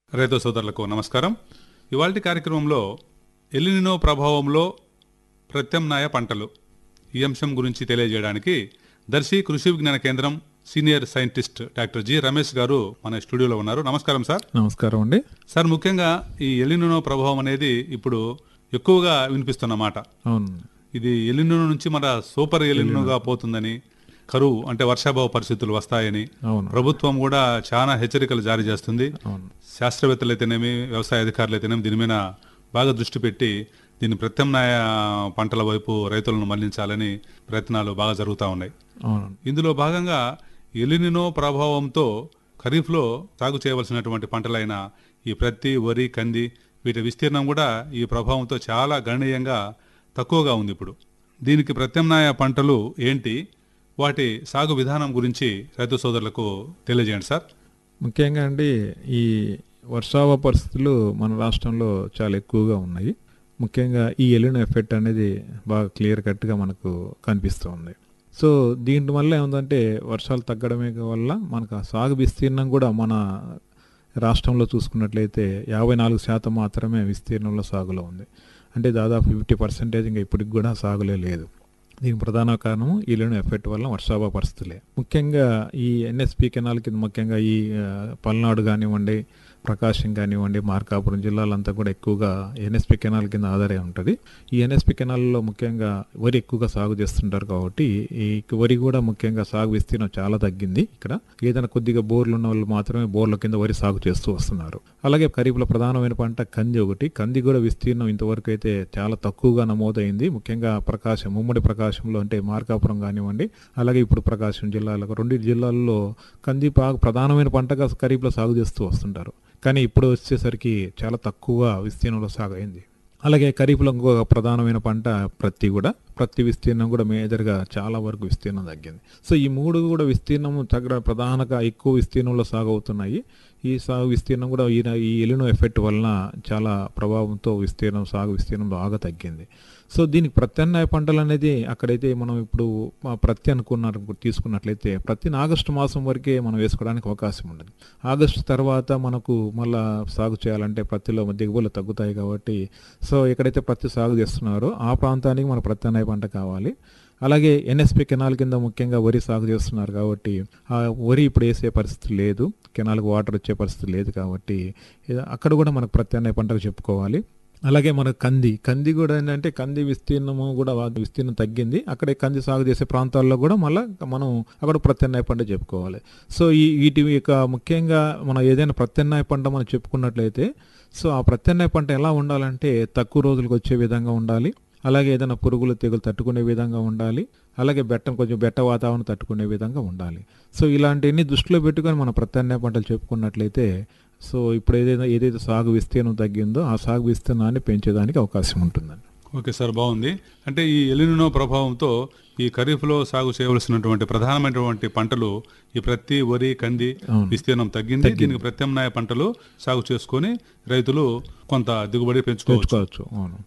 రైతు సోదరులకు నమస్కారం ఇవాల్టి కార్యక్రమంలో ఎలినినో ప్రభావంలో ప్రత్యామ్నాయ పంటలు ఈ అంశం గురించి తెలియజేయడానికి Darsi Krishi Vigyan Kendra senior scientist doctor G Ramesh garu మన స్టూడియోలో ఉన్నారు నమస్కారం సార్ నమస్కారం అండి సార్ ముఖ్యంగా ఈ ఎలినినో ప్రభావం అనేది ఇప్పుడు ఎక్కువగా వినిపిస్తున్నమాట అవును ఇది ఎలినో నుంచి మన సూపర్ ఎలినోగా పోతుందని కరువు అంటే వర్షాభావ పరిస్థితులు వస్తాయని అవును ప్రభుత్వం కూడా చాలా హెచ్చరికలు జారీ చేస్తుంది అవును శాస్త్రవేత్తలు అయితేనేమి వ్యవసాయ అధికారులు అయితేనేమి దీని మీద బాగా దృష్టి పెట్టి దీన్ని ప్రత్యామ్నాయ పంటల వైపు రైతులను మళ్లించాలని ప్రయత్నాలు బాగా జరుగుతూ ఉన్నాయి అవును ఇందులో భాగంగా ఎలినినో ప్రభావంతో ఖరీఫ్లో సాగు చేయవలసినటువంటి పంటలైన ఈ ప్రత్తి వరి కంది వీటి విస్తీర్ణం కూడా ఈ ప్రభావంతో చాలా గణనీయంగా తక్కువగా ఉంది ఇప్పుడు దీనికి ప్రత్యామ్నాయ పంటలు ఏంటి వాటి సాగు విధానం గురించి రైతు సోదరులకు తెలియజేయండి సార్ ముఖ్యంగా అండి ఈ వర్షావ పరిస్థితులు మన రాష్ట్రంలో చాలా ఎక్కువగా ఉన్నాయి ముఖ్యంగా ఈ ఎలినో ఎఫెక్ట్ అనేది బాగా క్లియర్ కట్గా మనకు కనిపిస్తూ ఉంది సో దీని వల్ల ఏముందంటే వర్షాలు తగ్గడమే వల్ల మనకు ఆ సాగు విస్తీర్ణం కూడా మన రాష్ట్రంలో చూసుకున్నట్లయితే యాభై నాలుగు శాతం మాత్రమే విస్తీర్ణంలో సాగులో ఉంది అంటే దాదాపు ఫిఫ్టీ పర్సెంటేజ్ ఇంకా ఇప్పటికి కూడా సాగులే లేదు దీనికి ప్రధాన కారణం ఈలోని ఎఫెక్ట్ వల్ల వర్షాభావ పరిస్థితులే ముఖ్యంగా ఈ ఎన్ఎస్పి కెనాల్ కింద ముఖ్యంగా ఈ ఆ, పల్నాడు కానివ్వండి ప్రకాశం కానివ్వండి మార్కాపురం జిల్లాలంతా కూడా ఎక్కువగా ఎన్ఎస్పి కెనాల్ కింద ఆధారై ఉంటుంది ఈ ఎన్ఎస్పి కెనాల్లో ముఖ్యంగా వరి ఎక్కువగా సాగు చేస్తుంటారు కాబట్టి ఈ వరి కూడా ముఖ్యంగా సాగు విస్తీర్ణం చాలా తగ్గింది ఇక్కడ ఏదైనా కొద్దిగా బోర్లు ఉన్న వాళ్ళు మాత్రమే బోర్ల కింద వరి సాగు చేస్తూ వస్తున్నారు అలాగే ఖరీఫ్లో ప్రధానమైన పంట కంది ఒకటి కంది కూడా విస్తీర్ణం ఇంతవరకు అయితే చాలా తక్కువగా నమోదైంది ముఖ్యంగా ప్రకాశం ఉమ్మడి ప్రకాశంలో అంటే మార్కాపురం కానివ్వండి అలాగే ఇప్పుడు ప్రకాశం జిల్లాలో రెండు జిల్లాల్లో కంది బాగా ప్రధానమైన పంటగా ఖరీఫ్లో సాగు చేస్తూ వస్తుంటారు కానీ ఇప్పుడు వచ్చేసరికి చాలా తక్కువ విస్తీర్ణంలో సాగు అయింది అలాగే ఖరీఫ్లో ఇంకొక ప్రధానమైన పంట ప్రత్తి కూడా ప్రతి విస్తీర్ణం కూడా మేజర్గా చాలా వరకు విస్తీర్ణం తగ్గింది సో ఈ మూడు కూడా విస్తీర్ణం తగ్గ ప్రధానంగా ఎక్కువ విస్తీర్ణంలో సాగు అవుతున్నాయి ఈ సాగు విస్తీర్ణం కూడా ఈ ఈ ఎలినో ఎఫెక్ట్ వలన చాలా ప్రభావంతో విస్తీర్ణం సాగు విస్తీర్ణం బాగా తగ్గింది సో దీనికి ప్రత్యామ్నాయ పంటలు అనేది అక్కడైతే మనం ఇప్పుడు మా ప్రతి అనుకున్నారు తీసుకున్నట్లయితే ప్రతి ఆగస్టు మాసం వరకే మనం వేసుకోవడానికి అవకాశం ఉండదు ఆగస్టు తర్వాత మనకు మళ్ళా సాగు చేయాలంటే ప్రత్తిలో దిగుబడులు తగ్గుతాయి కాబట్టి సో ఎక్కడైతే ప్రతి సాగు చేస్తున్నారో ఆ ప్రాంతానికి మన ప్రత్యామ్నాయ పంట కావాలి అలాగే ఎన్ఎస్పి కెనాల్ కింద ముఖ్యంగా వరి సాగు చేస్తున్నారు కాబట్టి ఆ వరి ఇప్పుడు వేసే పరిస్థితి లేదు కెనాల్కి వాటర్ వచ్చే పరిస్థితి లేదు కాబట్టి ఇది- అక్కడ కూడా మనకు ప్రత్యామ్నాయ పంటకు చెప్పుకోవాలి అలాగే మన కంది కంది కూడా ఏంటంటే కంది విస్తీర్ణము కూడా వా- విస్తీర్ణం తగ్గింది అక్కడే కంది సాగు చేసే ప్రాంతాల్లో కూడా మళ్ళీ మనం అక్కడ ప్రత్యామ్నాయ పంట చెప్పుకోవాలి సో ఈ వీటి యొక్క ముఖ్యంగా మనం ఏదైనా ప్రత్యామ్నాయ పంట మనం చెప్పుకున్నట్లయితే సో ఆ ప్రత్యామ్నాయ పంట ఎలా ఉండాలంటే తక్కువ రోజులకు వచ్చే విధంగా ఉండాలి అలాగే ఏదైనా పురుగులు తెగులు తట్టుకునే విధంగా ఉండాలి అలాగే బెట్టం కొంచెం బెట్ట వాతావరణం తట్టుకునే విధంగా ఉండాలి సో ఇలాంటివన్నీ దృష్టిలో పెట్టుకొని మనం ప్రత్యామ్నాయ పంటలు చెప్పుకున్నట్లయితే సో ఇప్పుడు ఏదైతే ఏదైతే సాగు విస్తీర్ణం తగ్గిందో ఆ సాగు విస్తీర్ణాన్ని పెంచేదానికి అవకాశం ఉంటుందండి ఓకే సార్ బాగుంది అంటే ఈ ఎలినినో ప్రభావంతో ఈ ఖరీఫ్లో సాగు చేయవలసినటువంటి ప్రధానమైనటువంటి పంటలు ఈ ప్రత్తి వరి కంది అవును. విస్తీర్ణం తగ్గింది దీనికి ప్రత్యామ్నాయ పంటలు సాగు చేసుకొని రైతులు కొంత దిగుబడి పెంచుకోవచ్చు పెంచుకోవచ్చు అవును